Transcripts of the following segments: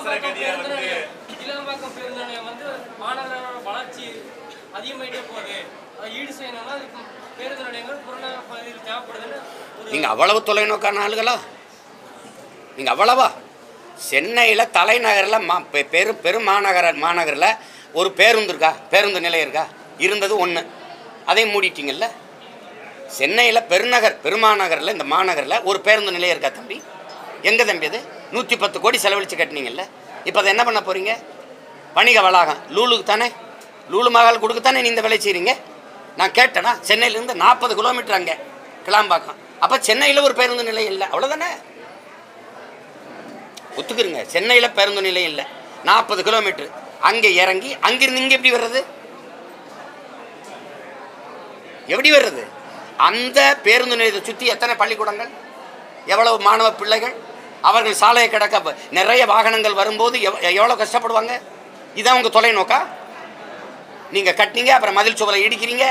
கிளாம்பாக்கம் பேருந்து நிலையம் கிளாம்பாக்கம் பேருந்து நிலையம் வந்து மாநகரோட வளர்ச்சி அதிகமாயிட்டே போகுது அதை ஈடு செய்யணும்னா அதுக்கு பேருந்து நிலையங்கள் புறநகர் பகுதியில் தேவைப்படுதுன்னு ஒரு நீங்கள் அவ்வளவு தொலைநோக்கான ஆளுகளா நீங்கள் அவ்வளவா சென்னையில் தலைநகரில் மா பெ- பெரும் பெரும் மாநகர மாநகரில் ஒரு பேருந்து இருக்கா பேருந்து நிலையம் இருக்கா இருந்தது ஒன்று அதையும் மூடிட்டீங்கல்ல சென்னையில் பெருநகர் பெருமாநகரில் இந்த மாநகரில் ஒரு பேருந்து நிலையம் இருக்கா தம்பி எங்கே தம்பி அது நூற்றி பத்து கோடி செலவழித்து கட்டினீங்கல்ல இப்போ அதை என்ன பண்ண போகிறீங்க வணிக வளாகம் லூலுக்கு தானே லூலு மகால் கொடுக்கத்தானே நீ இந்த வேலை செய்கிறீங்க நான் கேட்டேனா சென்னையிலேருந்து நாற்பது கிலோமீட்டர் அங்கே கிளாம்பாக்கம் அப்போ சென்னையில் ஒரு பேருந்து நிலையம் இல்லை அவ்வளோதானே ஒத்துக்குருங்க சென்னையில் பேருந்து நிலையம் இல்லை நாற்பது கிலோமீட்டர் அங்கே இறங்கி அங்கிருந்து இங்கே எப்படி வர்றது எப்படி வர்றது அந்த பேருந்து நிலையத்தை சுற்றி எத்தனை பள்ளிக்கூடங்கள் எவ்வளவு மாணவ பிள்ளைகள் அவர்கள் சாலையை கிடக்க ப- நிறைய வாகனங்கள் வரும்போது எவ் எவ்வளோ கஷ்டப்படுவாங்க இதான் உங்கள் தொலைநோக்கா நீங்கள் கட்டினீங்க அப்புறம் மதில் சுவரை இடிக்கிறீங்க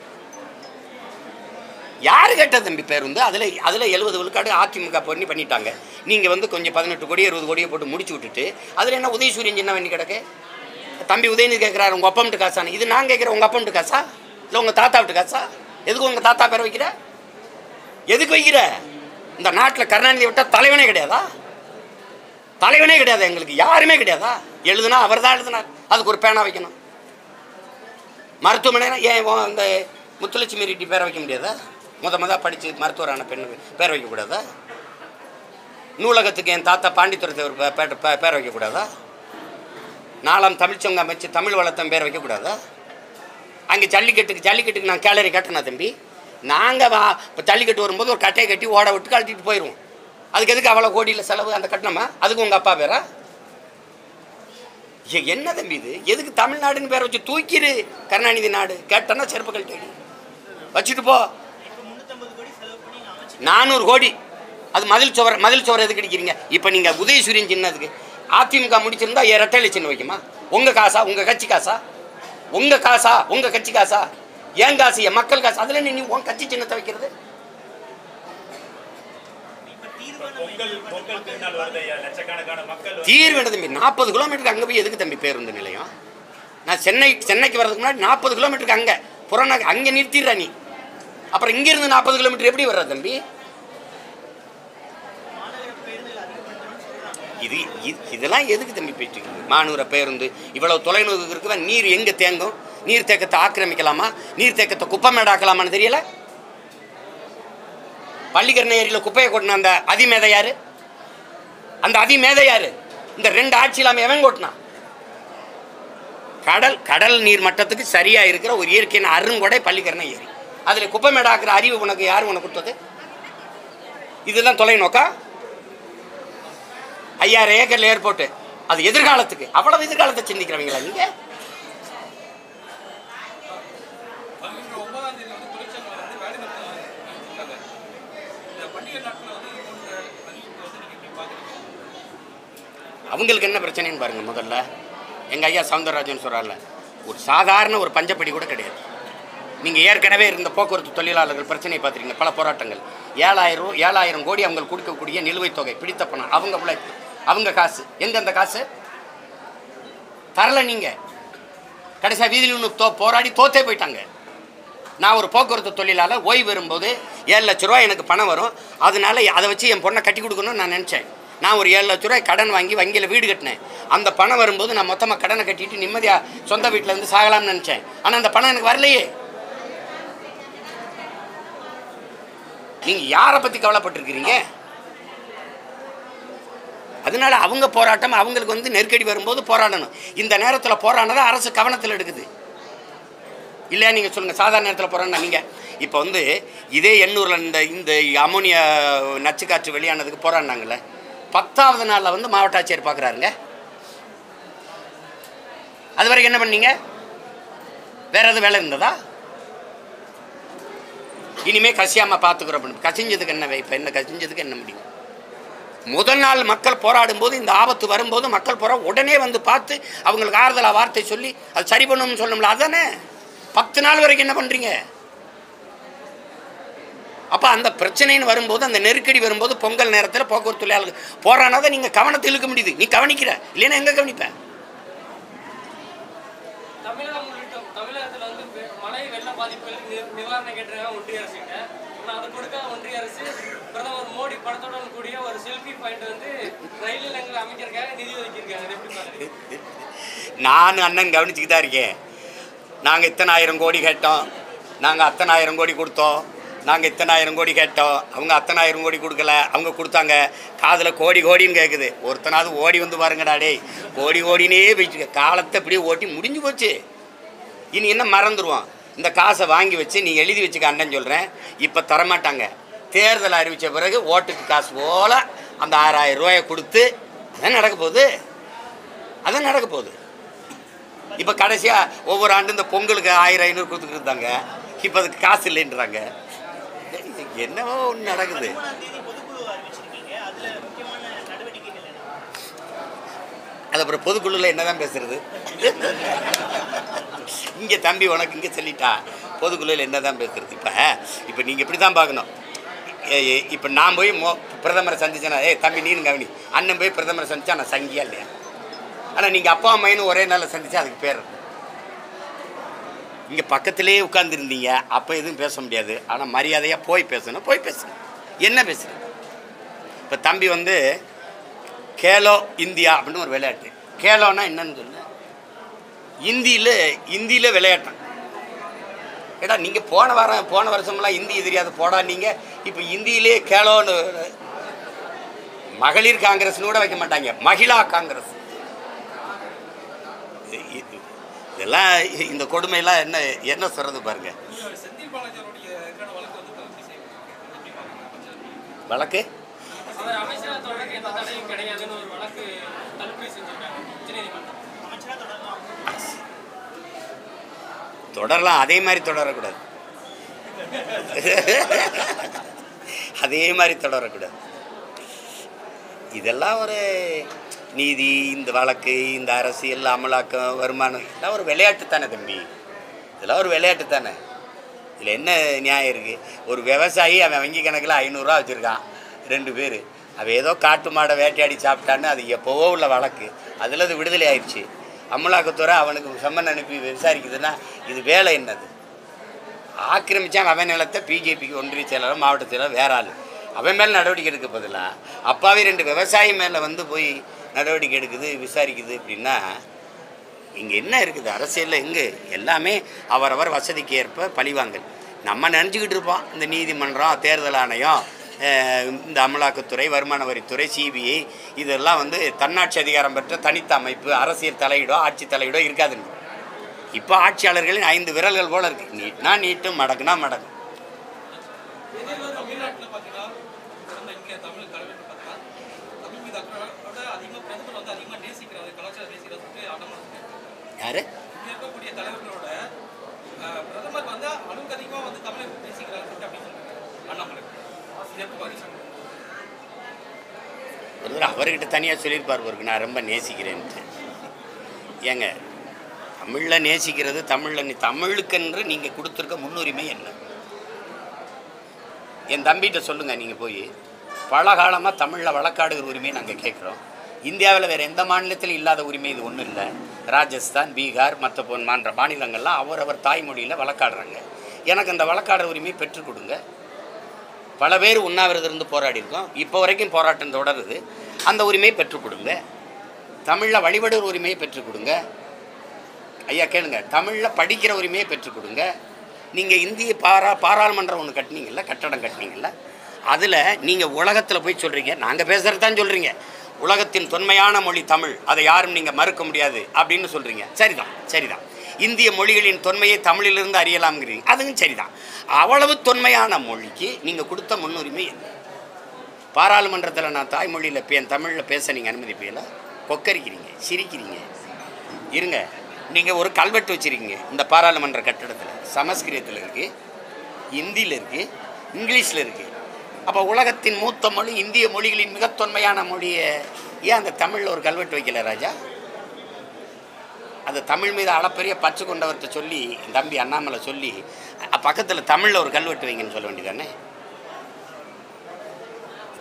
யார் கேட்ட தம்பி பேருந்து அதில் அதில் எழுபது விழுக்காடு அதிமுக பண்ணி பண்ணிட்டாங்க நீங்கள் வந்து கொஞ்சம் பதினெட்டு கோடி இருபது கோடியை போட்டு முடிச்சு விட்டுட்டு அதில் என்ன உதயசூரியன் சின்ன வண்டி கிடக்கு தம்பி உதயநிதி கேட்குறாரு உங்கள் அப்பம்ட்டு காசான்னு இது நான் கேட்குறேன் உங்கள் அப்பம்ட்டு காசா இல்லை உங்கள் தாத்தா விட்டு காசா எதுக்கு உங்கள் தாத்தா பேரை வைக்கிற எதுக்கு வைக்கிற இந்த நாட்டில் கருணாநிதி விட்டால் தலைவனே கிடையாதா தலைவனே கிடையாது எங்களுக்கு யாருமே கிடையாதா எழுதுனா அவர் தான் எழுதுனார் அதுக்கு ஒரு பேனா வைக்கணும் மருத்துவமனை ஏன் உன் இந்த முத்துலட்சுமி ரெட்டி பேரை வைக்க முடியாதா முத முத படித்து மருத்துவரான பெண்ணுக்கு பேர் வைக்கக்கூடாதா நூலகத்துக்கு என் தாத்தா பாண்டித்துறை தேவர் பே- பே- பே- பேர் வைக்கக்கூடாதா நாலாம் தமிழ்ச்சங்க அமைச்சு தமிழ் வளர்த்தன் பேர் வைக்கக்கூடாதா அங்கே ஜல்லிக்கட்டுக்கு ஜல்லிக்கட்டுக்கு நான் கேலரி கட்டினா தம்பி நாங்கள் வா இப்போ ஜல்லிக்கட்டு வரும்போது ஒரு கட்டையை கட்டி ஓட விட்டு கழட்டிட்டு போயிடுவோம் அதுக்கு எதுக்கு அவ்வளோ கோடியில் செலவு அந்த கட்டணமா அதுக்கு உங்கள் அப்பா பேரா ஏ, என்ன தம்பி இது எதுக்கு தமிழ்நாடுன்னு பேரை வச்சு தூக்கிடு கருணாநிதி நாடு கேட்டனா செருப்பு கழட்டி வச்சுட்டு போ நானூறு கோடி அது மதில் சுவர் மதில் சுவர் எதுக்கு அடிக்கிறீங்க இப்போ நீங்கள் உதயசூரியன் சின்னதுக்கு அதிமுக முடிச்சிருந்தா ஏ ரெட்டையில சின்ன வைக்குமா உங்கள் காசா உங்கள் கட்சி காசா உங்கள் காசா உங்கள் கட்சி காசா ஏன் காசு என் மக்கள் காசு அதில் நீ உன் கட்சி சின்னத்தை வைக்கிறது பொங்கல் பொங்கல் திருநாள் வருது ஐயா லட்சக்கணக்கான மக்கள் வந்து- தீர்வு என்ன தம்பி நாற்பது கிலோமீட்டருக்கு அங்கே போய் எதுக்கு தம்பி பேருந்து நிலையம் நான் சென்னை சென்னைக்கு வர்றதுக்கு முன்னாடி நாற்பது கிலோமீட்டருக்கு அங்கே புறநகர் அங்கே நிறுத்திடுற நீ அப்புறம் இங்கேருந்து நாற்பது கிலோமீட்டர் எப்படி வர்ற தம்பி இது இது- இதெல்லாம் எதுக்கு தம்பி போயிட்டு இருக்குது மாநூற பேருந்து இவ்வளவு தொலைநோக்கு இருக்குதா நீர் எங்கே தேங்கும் நீர் தேக்கத்தை ஆக்கிரமிக்கலாமா நீர் தேக்கத்தை குப்பமேடாக்கலாமான்னு தெரியல பள்ளிக்கரணை ஏரியில் குப்பையை கொட்டின அந்த அதிமேதை யாரு அந்த அதிமேதை யாரு இந்த ரெண்டு ஆட்சி இல்லாமல் எவன் கொட்டினான் கடல் கடல் நீர் மட்டத்துக்கு சரியா இருக்கிற ஒரு இயற்கையின் அருங்கொடை பள்ளிக்கரணை ஏரி அதில் குப்பமேடாக்குற அறிவு உனக்கு யார் உனக்கு கொடுத்தது இதுதான் தொலைநோக்கா ஐயாயிரம் ஏக்கர்ல ஏர்போர்ட்டு அது எதிர்காலத்துக்கு அவ்வளவு எதிர்காலத்தை சிந்திக்கிறவங்களா நீங்க வருகின்ற ஒன்பதாம் தேதி வந்து தொழிற்சங்கம் வந்து வேலை நிறுத்தம் இருக்காங்க இந்த பண்டிகை நாட்களில் வந்து இது போன்ற அறிவிப்பு வந்து நீங்கள் எப்படி பார்க்குறீங்க அவங்களுக்கு என்ன பிரச்சனைன்னு பாருங்க முதல்ல எங்க ஐயா சவுந்தரராஜன் சொல்றாருல ஒரு சாதாரண ஒரு பஞ்சப்படி கூட கிடையாது நீங்க ஏற்கனவே இருந்த போக்குவரத்து தொழிலாளர்கள் பிரச்சனையை பார்த்துருக்கீங்க பல போராட்டங்கள் ஏழாயிரம் ரூ- ஏழாயிரம் கோடி அவங்க கொடுக்கக்கூடிய நிலுவைத் தொகை பிடித்த பணம் அவங்க உழைப்பு அவங்க காசு எங்க அந்த காசு தரல நீங்க கடைசியாக வீதியில் நின்னு தோ போராடி தோத்தே போயிட்டாங்க நான் ஒரு போக்குவரத்து தொழிலாளர் ஓய்வு வரும்போது ஏழு லட்ச ரூபா எனக்கு பணம் வரும் அதனால அதை வச்சு என் பொண்ணை கட்டி கொடுக்கணும்னு நான் நினச்சேன் நான் ஒரு ஏழு லட்ச ரூபாய் கடன் வாங்கி வங்கியில் வீடு கட்டினேன் அந்த பணம் வரும்போது நான் மொத்தமாக கடனை கட்டிட்டு நிம்மதியாக சொந்த வீட்டில் இருந்து சாகலாம்னு நினச்சேன் ஆனால் அந்த பணம் எனக்கு வரலையே நீங்கள் யாரை பற்றி கவலைப்பட்டிருக்கிறீங்க அதனால அவங்க போராட்டம் அவங்களுக்கு வந்து நெருக்கடி வரும்போது போராடணும் இந்த நேரத்தில் போராடினதை அரசு கவனத்தில் எடுக்குது இல்லையா நீங்கள் சொல்லுங்கள் சாதாரண நேரத்தில் போகிறோன்னா நீங்கள் இப்போ வந்து இதே எண்ணூரில் இந்த இந்த அமோனியா நச்சு காற்று வெளியானதுக்கு போராடினாங்கல்ல பத்தாவது நாளில் வந்து மாவட்ட ஆட்சியர் பார்க்குறாருங்க அது வரைக்கும் என்ன பண்ணீங்க வேற எதுவும் வேலை இருந்ததா இனிமே கசியாம பார்த்துக்கிறோம் கசிஞ்சதுக்கு என்ன இப்போ என்ன கசிஞ்சதுக்கு என்ன முடியும் முதல் நாள் மக்கள் போராடும் போது இந்த ஆபத்து வரும்போது மக்கள் போரா உடனே வந்து பார்த்து அவங்களுக்கு ஆறுதலா வார்த்தை சொல்லி அது சரி பண்ணணும்னு சொல்லணும்ல அதானே பத்து நாள் வரைக்கும் என்ன பண்றீங்க அப்போ அந்த பிரச்சனைன்னு வரும்போது அந்த நெருக்கடி வரும்போது பொங்கல் நேரத்தில் போக்குவரத்து தொழிலாளர்கள் போறானாதான் நீங்கள் கவனத்தை இழுக்க முடியுது நீ கவனிக்கிற இல்லைன்னா எங்கே கவனிப்ப தமிழகம் உள்ளிட்ட தமிழகத்துல வந்து வெ- மழை வெள்ள பாதிப்புகளுக்கு நி- நிவாரணம் கேட்டிருக்காங்க ஒன்றிய அரசுகிட்ட ஆனால் அதை கொடுக்க ஒன்றிய அரசு பிரதமர் மோடி படத்துடன் கூடிய ஒரு செல்ஃபி பாயிண்ட் வந்து ரயில் நிலையங்கள் அமைக்கிறதுக்காக நிதி ஒதுக்கியிருக்காங்க அது எப்படி பாருங்க நான் அண்ணன் கவனிச்சுக்கிட்டு தான் இருக்கேன் நாங்கள் இத்தனாயிரம் கோடி கேட்டோம் நாங்கள் அத்தனாயிரம் கோடி கொடுத்தோம் நாங்கள் இத்தனாயிரம் கோடி கேட்டோம் அவங்க அத்தனாயிரம் கோடி கொடுக்கல அவங்க கொடுத்தாங்க காதில் கோடி கோடின்னு கேட்குது ஒருத்தனாவது ஓடி வந்து பாருங்கடா டேய் கோடி கோடினே போயிட்டு காலத்தை அப்படியே ஓட்டி முடிஞ்சு போச்சு இனி என்ன மறந்துடுவோம் இந்த காசை வாங்கி வச்சு நீ எழுதி வச்சுக்க அண்ணன் சொல்கிறேன் இப்போ தரமாட்டாங்க தேர்தல் அறிவித்த பிறகு ஓட்டுக்கு காசு போல அந்த ஆறாயிரம் ரூபாயை கொடுத்து அதான் நடக்க போகுது அதான் நடக்க போகுது இப்போ கடைசியாக ஒவ்வொரு ஆண்டு இந்த பொங்கலுக்கு ஆயிரம் ஐநூறு கொடுத்துக்கிட்டு இருந்தாங்க இப்போ அதுக்கு காசு இல்லைன்றாங்க இது என்னவோ ஒன்று நடக்குது பதிமூணாம் தேதி பொதுக்குழு அறிவிச்சிருக்கீங்க அதுல முக்கியமான நடவடிக்கைகள் என்ன அது அப்புறம் பொதுக்குழுல என்னதான் பேசுறது இங்கே தம்பி உனக்கு இங்கே சொல்லிட்டா பொதுக்குழுல என்னதான் பேசுறது இப்போ இப்போ நீங்கள் இப்படி தான் பார்க்கணும் இப்போ நான் போய் மோ பிரதமரை சந்திச்சேன்னா ஏய் தம்பி நீனு கவனி அண்ணன் போய் பிரதமரை சந்திச்சா நான் சங்கியா இல்லையா ஆனால் நீங்கள் அப்பா அம்மைன்னு ஒரே நாளில் சந்திச்சா அதுக்கு பேர் இங்கே பக்கத்திலே உட்காந்துருந்தீங்க அப்போ எதுவும் பேச முடியாது ஆனால் மரியாதையாக போய் பேசணும் போய் பேசணும் என்ன பேசுறது இப்போ தம்பி வந்து கேலோ இந்தியா அப்படின்னு ஒரு விளையாட்டு கேலோனா என்னன்னு சொல்லு இந்தியில் இந்தியில் விளையாட்டம் ஏடா நீங்கள் போன வாரம் போன வருஷமெல்லாம் இந்தி தெரியாது போடா நீங்கள் இப்போ இந்தியிலே கேலோன்னு மகளிர் காங்கிரஸ்னு கூட வைக்க மாட்டாங்க மகிழா காங்கிரஸ் இ- இ- இதெல்லாம் இந்த கொடுமையெல்லாம் என்ன என்ன சொல்கிறது பாருங்க இந்த செந்தில் பாலாஜி அவருடைய எதிரான வழக்கு வந்து தள்ளுபடி செய்யப்பட்டிருக்கு எப்படி பார்க்குறீங்க வழக்கு அவர் அமைச்சரா தொடர்க்கு எந்த தடையும் கிடையாதுன்னு ஒரு வழக்கு தள்ளுபடி செஞ்சிருக்காங்க உச்சநீதிமன்றம் அமைச்சரா தொடரலாம் தொடரலாம் அதே மாதிரி தொடரக்கூடாது அதே மாதிரி தொடரக்கூடாது இதெல்லாம் ஒரு நீதி இந்த வழக்கு இந்த அரசியல் அமலாக்கம் வருமானம் இதெல்லாம் ஒரு விளையாட்டு தானே தம்பி இதெல்லாம் ஒரு விளையாட்டு தானே இதில் என்ன நியாயம் இருக்குது ஒரு விவசாயி அவன் வங்கி கணக்கில் ஐநூறுரூவா வச்சுருக்கான் ரெண்டு பேர் அவன் ஏதோ காட்டு மாடை வேட்டையாடி சாப்பிட்டான்னு அது எப்போவோ உள்ள வழக்கு அதில் அது விடுதலை ஆயிடுச்சு அமலாக்கத்துறை அவனுக்கு சம்மன் அனுப்பி விசாரிக்குதுன்னா இது வேலை என்னது ஆக்கிரமிச்சான் அவன் நிலத்தை பிஜேபிக்கு ஒன்றிய செயலாளர் மாவட்ட செயலாளர் வேற ஆள் அவன் மேலே நடவடிக்கை எடுக்க பதிலாக அப்பாவே ரெண்டு விவசாயி மேலே வந்து போய் நடவடிக்கை எடுக்குது விசாரிக்குது அப்படின்னா இங்கே என்ன இருக்குது அரசியலில் எங்கே எல்லாமே அவரவர் வசதிக்கு ஏற்ப பழிவாங்கல் நம்ம நினச்சிக்கிட்டு இருப்போம் இந்த நீதிமன்றம் தேர்தல் ஆணையம் அஹ், இந்த அமலாக்கத்துறை வருமான வரித்துறை சிபிஐ இதெல்லாம் வந்து தன்னாட்சி அதிகாரம் பெற்ற தனித்த அமைப்பு அரசியல் தலையீடோ ஆட்சி தலையீடோ இருக்காதுன்னு இப்போ ஆட்சியாளர்களின் ஐந்து விரல்கள் போல இருக்கு நீட்னா நீட்டும் மடக்குனா மடக்கும் தமிழ்நாட்டில் பார்த்தீங்கன்னா பிறந்த இங்கே தமிழ் தலைவர் பார்த்தீங்கன்னா தமிழ் மீது அக்கறையோட அதிகமாக பிரதமர் வந்து அதிகமாக நேசிக்கிறாரு கலாச்சாரம் நேசிக்கிறாரு சொல்லிட்டு ஆட்டமாக இருக்கு யாரு இங்கே இருக்கக்கூடிய தலைவர்களோட அஹ், பிரதமர் வந்து அளவுக்கு அதிகமாக வந்து தமிழை நேசிக்கிறாரு சொல்லிட்டு அப்படின்னு சொல்றாங்க அண்ணாமலை இது எப்படி பார்க்குறீங்க ஒரு தடவை அவர்கிட்ட தனியாக சொல்லியிருப்பார் ஒருக்கு நான் ரொம்ப நேசிக்கிறேன்ட்டு ஏங்க தமிழில் நேசிக்கிறது தமிழில் நீ தமிழுக்கென்று நீங்கள் கொடுத்துருக்க முன்னுரிமை என்ன என் தம்பிகிட்ட சொல்லுங்கள் நீங்கள் போய் பல காலமாக தமிழில் வழக்காடுகிற உரிமையை நாங்கள் கேட்குறோம் இந்தியாவில் வேறு எந்த மாநிலத்திலும் இல்லாத உரிமை இது ஒன்றும் இல்லை ராஜஸ்தான் பீகார் மற்ற போன் மாநில மாநிலங்கள்லாம் அவரவர் தாய்மொழியில் வழக்காடுறாங்க எனக்கு அந்த வழக்காடுற உரிமையை பெற்றுக் கொடுங்க பல பேர் உண்ணாவிரதம் இருந்து போராடி இருக்கோம் இப்போ வரைக்கும் போராட்டம் தொடருது அந்த உரிமையை பெற்றுக் கொடுங்க தமிழில் வழிபடுற உரிமையை பெற்றுக் கொடுங்க ஐயா கேளுங்க தமிழில் படிக்கிற உரிமையை பெற்றுக் கொடுங்க நீங்கள் இந்திய பாரா பாராளுமன்றம் ஒன்று கட்டினீங்கல்ல கட்டடம் கட்டினீங்கல்ல அதில் நீங்கள் உலகத்தில் போய் சொல்கிறீங்க நாங்கள் பேசுகிறது தான் சொல்கிறீங்க உலகத்தின் தொன்மையான மொழி தமிழ் அதை யாரும் நீங்கள் மறுக்க முடியாது அப்படின்னு சொல்கிறீங்க சரிதான் சரிதான் இந்திய மொழிகளின் தொன்மையை தமிழிலிருந்து அறியலாம்ங்கிறீங்க அதுவும் சரிதான் அவ்வளவு தொன்மையான மொழிக்கு நீங்கள் கொடுத்த முன்னுரிமை என்ன பாராளுமன்றத்தில் நான் தாய்மொழியில் பே தமிழில் பேச நீங்கள் அனுமதிப்பீங்கள கொக்கரிக்கிறீங்க சிரிக்கிறீங்க இருங்க நீங்கள் ஒரு கல்வெட்டு வச்சுருக்கீங்க இந்த பாராளுமன்ற கட்டடத்தில் சமஸ்கிருதத்தில் இருக்குது ஹிந்தியில் இருக்குது இங்கிலீஷில் இருக்குது அப்போ உலகத்தின் மூத்த மொழி இந்திய மொழிகளின் மிகத் தொன்மையான மொழியை ஏன் அந்த தமிழில் ஒரு கல்வெட்டு வைக்கல ராஜா அந்த தமிழ் மீது அளப்பெரிய பற்று கொண்டவர்கிட்ட சொல்லி என் தம்பி அண்ணாமலை சொல்லி பக்கத்தில் தமிழில் ஒரு கல்வெட்டு வைங்கன்னு சொல்ல வேண்டியதானே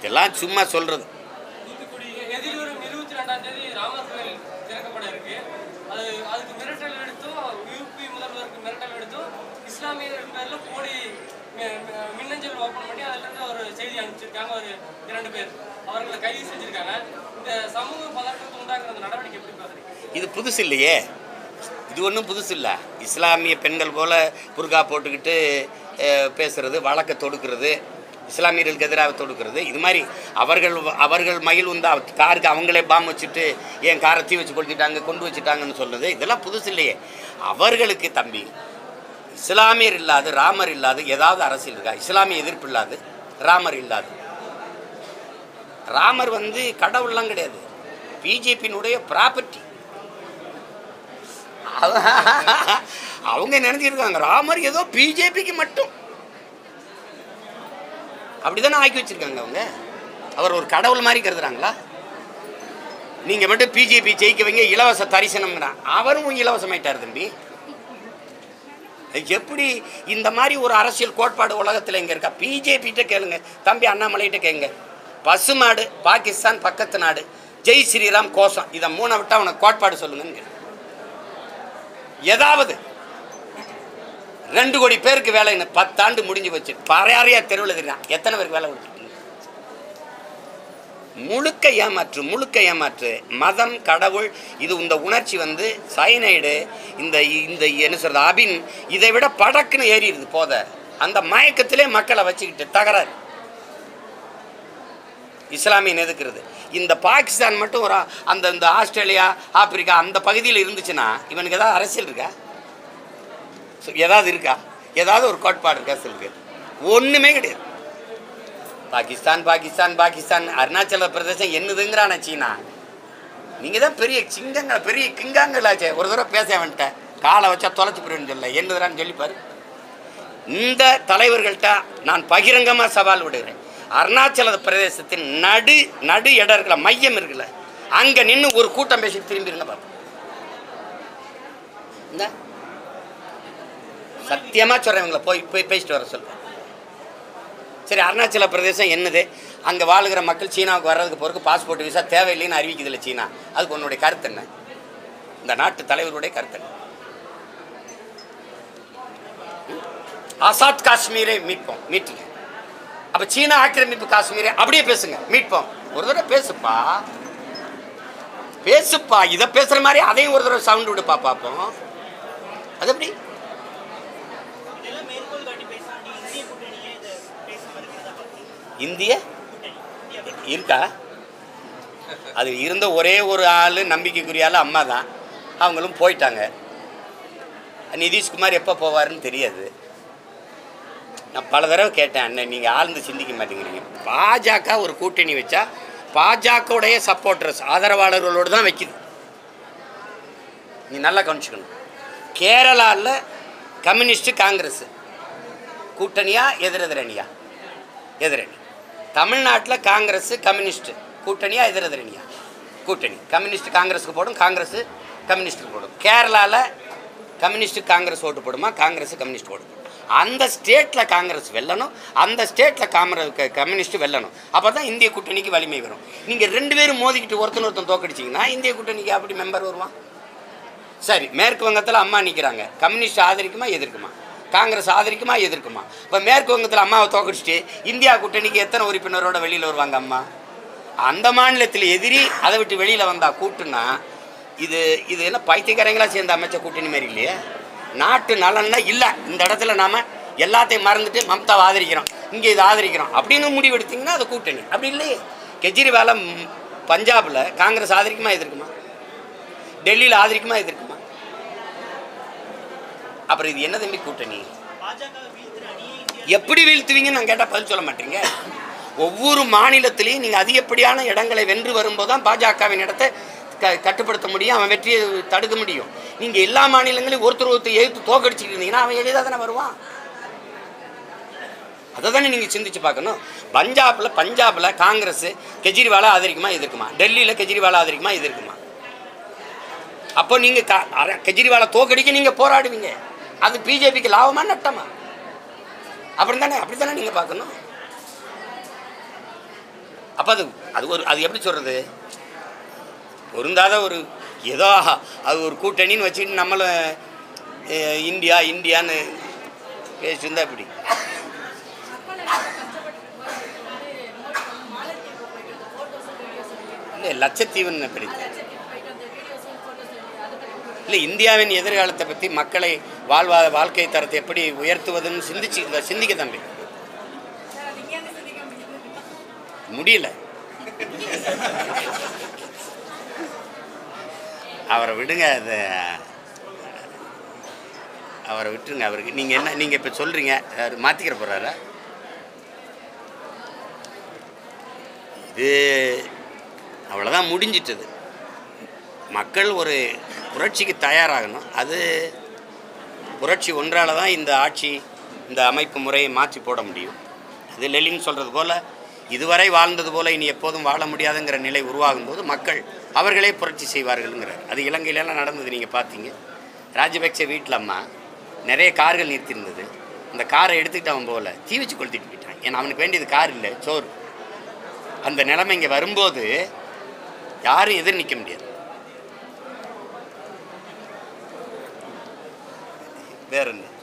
இதெல்லாம் சும்மா சொல்கிறது தூத்துக்குடி எதிர்வரும் இருபத்தி ரெண்டாம் தேதி ராமர் கோயில் திறக்கப்பட இருக்கு அது அதுக்கு மிரட்டல் எடுத்தும் யூபி முதல்வருக்கு மிரட்டல் எடுத்தும் இஸ்லாமியர்கள் பேர்ல போடி மி- மி- மின்னஞ்சல் ஓபன் பண்ணி அதுல இருந்து ஒரு செய்தி அனுப்பிச்சிருக்காங்க ஒரு இரண்டு பேர் அவர்களை கைது செஞ்சிருக்காங்க இந்த சமூக பதற்றத்தை உண்டாக்குற அந்த நடவடிக்கை எப்படி பாக்குறீங்க இது புதுசு இல்லையே இது ஒன்றும் புதுசு இல்லை இஸ்லாமிய பெண்கள் போல புர்கா போட்டுக்கிட்டு அஹ், பேசுறது வழக்கை தொடுக்கிறது இஸ்லாமியர்களுக்கு எதிராக தொடுக்கிறது இது மாதிரி அவர்கள் அவர்கள் மயில் வந்து அவ- காருக்கு அவங்களே பாம் வச்சுட்டு ஏன் காரை தீ வச்சு கொளுத்திட்டாங்க கொண்டு வச்சுட்டாங்கன்னு சொல்லுது இதெல்லாம் புதுசு இல்லையே அவர்களுக்கு தம்பி இஸ்லாமியர் இல்லாது ராமர் இல்லாது ஏதாவது அரசியல் இருக்கா இஸ்லாமிய எதிர்ப்பு இல்லாது ராமர் இல்லாது ராமர் வந்து கடவுள்லாம் கிடையாது பிஜேபியினுடைய ப்ராப்பர்ட்டி அவங்க நினைச்சிருக்காங்க ராமர் ஏதோ பிஜேபிக்கு மட்டும் அப்படிதானே ஆக்கி வச்சிருக்காங்க அவங்க அவர் ஒரு கடவுள் மாதிரி கருதுறாங்களா நீங்க மட்டும் பிஜேபி ஜெயிக்க வைங்க இலவச தரிசனம்ங்கிறான் அவரும் இலவசமாயிட்டார் தம்பி எப்படி இந்த மாதிரி ஒரு அரசியல் கோட்பாடு உலகத்தில் இங்கே இருக்கா பிஜேபிகிட்ட கேளுங்க தம்பி அண்ணாமலைகிட்ட கேளுங்க பசுமாடு பாகிஸ்தான் பக்கத்து நாடு ஜெய் ஸ்ரீராம் கோஷம் இதை மூணை விட்டா உனக்கு கோட்பாடு சொல்லுங்கன்னு கேளு. ஏதாவது ரெண்டு கோடி பேருக்கு வேலைன்னு பத்தாண்டு முடிஞ்சு வச்சு பறையாறையா தெருவில் இருக்கிறான் எத்தனை பேருக்கு வேலை கொடுத்துருக்கீங்க முழுக்க ஏமாற்று முழுக்க ஏமாற்று மதம் கடவுள் இது இந்த உணர்ச்சி வந்து சைனைடு இந்த இந்த என்ன சொல்றது அபின் இதை விட படக்குன்னு ஏறிடுது போத அந்த மயக்கத்திலே மக்களை வச்சுக்கிட்டு தகராறு இஸ்லாமியன் எதுக்குறது இந்த பாகிஸ்தான் மட்டும் ஒரு அந்த இந்த ஆஸ்திரேலியா ஆப்பிரிக்கா அந்த பகுதியில் இருந்துச்சுன்னா இவனுக்கு ஏதாவது அரசியல் இருக்கா சொ- ஏதாவது இருக்கா ஏதாவது ஒரு கோட்பாடு இருக்கா சொல்லுங்க ஒன்றுமே கிடையாது பாகிஸ்தான் பாகிஸ்தான் பாகிஸ்தான் அருணாச்சல பிரதேசம் என்னதுங்கிறான சீனா நீங்கள் தான் பெரிய சிங்கங்கள் பெரிய கிங்காங்களாச்சே ஒரு தடவை பேச வந்துட்டேன் காலை வச்சா தொலைச்சு போயிடுன்னு சொல்ல என்னதுறான்னு சொல்லிப்பாரு இந்த தலைவர்கள்ட்ட நான் பகிரங்கமாக சவால் விடுகிறேன் அருணாச்சல பிரதேசத்தின் நடு நடு இடம் இருக்குல்ல மையம் இருக்குல்ல அங்கே நின்று ஒரு கூட்டம் பேசி திரும்பிருங்க பார்ப்போம் இந்த சத்தியமாக சொல்கிறேன் இவங்களை போய் போய் பேசிட்டு வர சொல்லுவேன் சரி அருணாச்சல பிரதேசம் என்னது அங்கே வாழுகிற மக்கள் சீனாவுக்கு வர்றதுக்கு போகிறதுக்கு பாஸ்போர்ட் விசா தேவையில்லைன்னு அறிவிக்குதுல்ல சீனா அதுக்கு உன்னுடைய கருத்து என்ன இந்த நாட்டு தலைவருடைய கருத்து என்ன ஆசாத் காஷ்மீரை மீட்போம் மீட்டுங்க அப்போ சீனா ஆக்கிரமிப்பு காஷ்மீரை அப்படியே பேசுங்க மீட்போம் ஒரு தடவை பேசுப்பா பேசுப்பா இதை பேசுகிற மாதிரி அதையும் ஒரு தடவை சவுண்ட் விடுப்பா பார்ப்போம் அது எப்படி இதெல்லாம் மேற்கோள் காட்டி பேசாண்டி இந்திய கூட்டணியே இதை பேசாம இருக்கிறதா பார்க்குறீங்க இந்திய இருக்கா அது இருந்த ஒரே ஒரு ஆள் நம்பிக்கைக்குரிய ஆள் அம்மா தான் அவங்களும் போயிட்டாங்க நிதிஷ்குமார் எப்போ போவாருன்னு தெரியாது நான் பல தடவை கேட்டேன் அண்ணன் நீங்கள் ஆழ்ந்து சிந்திக்க மாட்டேங்கிறீங்க பாஜக ஒரு கூட்டணி வச்சா பாஜகவுடைய சப்போர்ட்டர்ஸ் ஆதரவாளர்களோடு தான் வைக்குது நீ நல்லா கவனிச்சுக்கணும் கேரளாவில் கம்யூனிஸ்ட்டு காங்கிரஸ் கூட்டணியா எதிரெதிரணியா எதிரணி தமிழ்நாட்டில் காங்கிரஸ் கம்யூனிஸ்ட் கூட்டணியா எதிரெதிரணியா கூட்டணி கம்யூனிஸ்ட் காங்கிரஸுக்கு போடும் காங்கிரஸ் கம்யூனிஸ்ட்டுக்கு போடும் கேரளாவில் கம்யூனிஸ்ட் காங்கிரஸ் ஓட்டு போடுமா காங்கிரஸ் கம்யூனிஸ்ட் ஓட்டு போடும் அந்த ஸ்டேட்டில் காங்கிரஸ் வெல்லணும் அந்த ஸ்டேட்டில் காமர க- கம்யூனிஸ்ட் வெல்லணும் அப்போ தான் இந்திய கூட்டணிக்கு வலிமை வரும் நீங்கள் ரெண்டு பேரும் மோதிக்கிட்டு ஒருத்தன் ஒருத்தன் தோக்கடிச்சிங்கன்னா இந்திய கூட்டணிக்கு அப்படி மெம்பர் வருவான் சரி மேற்கு வங்கத்தில் அம்மா நிற்கிறாங்க கம்யூனிஸ்ட் ஆதரிக்குமா எதிர்க்குமா காங்கிரஸ் ஆதரிக்குமா எதிர்க்குமா இப்போ மேற்கு வங்கத்தில் அம்மாவை தோக்கடிச்சிட்டு இந்தியா கூட்டணிக்கு எத்தனை உறுப்பினரோட வெளியில் வருவாங்க அம்மா அந்த மாநிலத்தில் எதிரி அதை விட்டு வெளியில் வந்தா கூட்டுன்னா இது இது என்ன பைத்தியக்காரங்களா சேர்ந்து அமைச்ச கூட்டணி மாதிரி இல்லையே நாட்டு நலன்னா இல்லை இந்த இடத்துல நாம எல்லாத்தையும் மறந்துட்டு மம்தாவை ஆதரிக்கிறோம் இங்கே இதை ஆதரிக்கிறோம் அப்படின்னு முடிவெடுத்தீங்கன்னா அது கூட்டணி அப்படி இல்லையே கெஜ்ரிவாலை ம், பஞ்சாப்ல காங்கிரஸ் ஆதரிக்குமா எதிர்க்குமா டெல்லியில் ஆதரிக்குமா எதிர்க்குமா அப்புறம் இது என்ன தம்பி கூட்டணி பாஜக வீழ்த்துற அணியே இந்தியா எப்படி வீழ்த்துவீங்கன்னு நான் கேட்டால் பதில் சொல்ல மாட்டீங்க ஒவ்வொரு மாநிலத்திலையும் நீங்கள் அதிகப்படியான இடங்களை வென்று வரும்போது தான் பாஜகவின் இடத்தை க கட்டுப்படுத்த முடியும் அவன் வெற்றியை தடுக்க முடியும் நீங்கள் எல்லா மாநிலங்களையும் ஒருத்தர் ஒருத்தர் எதிர்த்து தோக்கடிச்சிட்டு இருந்தீங்கன்னா அவன் எளிதாக தானே வருவான் அதை தானே நீங்கள் சிந்திச்சு பார்க்கணும் பஞ்சாபில் பஞ்சாபில் காங்கிரஸ் கெஜ்ரிவாலை ஆதரிக்குமா எதிர்க்குமா டெல்லியில் கெஜ்ரிவாலை ஆதரிக்குமா எதிர்க்குமா அப்போ நீங்கள் க அர- கெஜ்ரிவாலை தோக்கடிக்க நீங்கள் போராடுவீங்க அது பிஜேபிக்கு லாபமா நட்டமா அப்படி தானே அப்படி தானே நீங்கள் பார்க்கணும் அப்போ அது அது ஒரு அது எப்படி சொல்கிறது பொருந்தாத ஒரு ஏதோ அது ஒரு கூட்டணின்னு வச்சுக்கிட்டு நம்மளும் அஹ், இந்தியா இந்தியான்னு பேசியிருந்தா இப்படி இல்லை லட்சத்தீவுன்னு பிடிக்கும் இல்லை இந்தியாவின் எதிர்காலத்தை பற்றி மக்களை வாழ்வா வாழ்க்கை தரத்தை எப்படி உயர்த்துவதுன்னு சிந்திச்சு சிந்திக்க தம்பி முடியல அவரை விடுங்க அது அவரை விட்டுருங்க அவருக்கு நீங்கள் என்ன நீங்கள் இப்போ சொல்கிறீங்க அவர் மாற்றிக்கிற போகிறாரா இது அவ்வளோதான் முடிஞ்சிட்டது மக்கள் ஒரு புரட்சிக்கு தயாராகணும் அது புரட்சி ஒன்றால் தான் இந்த ஆட்சி இந்த அமைப்பு முறையை மாற்றி போட முடியும் அது லெலின் சொல்கிறது போல் இதுவரை வாழ்ந்தது போல இனி எப்போதும் வாழ முடியாதுங்கிற நிலை உருவாகும் போது மக்கள் அவர்களே புரட்சி செய்வார்கள்ங்கிறார் அது இலங்கையிலலாம் நடந்தது நீங்கள் பார்த்தீங்க ராஜபக்சே வீட்டில் அம்மா நிறைய கார்கள் நிறுத்தியிருந்தது அந்த காரை எடுத்துக்கிட்டு அவன் போகல தீ வச்சு கொளுத்திட்டு போயிட்டான் ஏன்னா அவனுக்கு வேண்டியது கார் இல்லை சோறு அந்த நிலைமை இங்கே வரும்போது யாரும் எதிர் நிற்க முடியாது வேற என்ன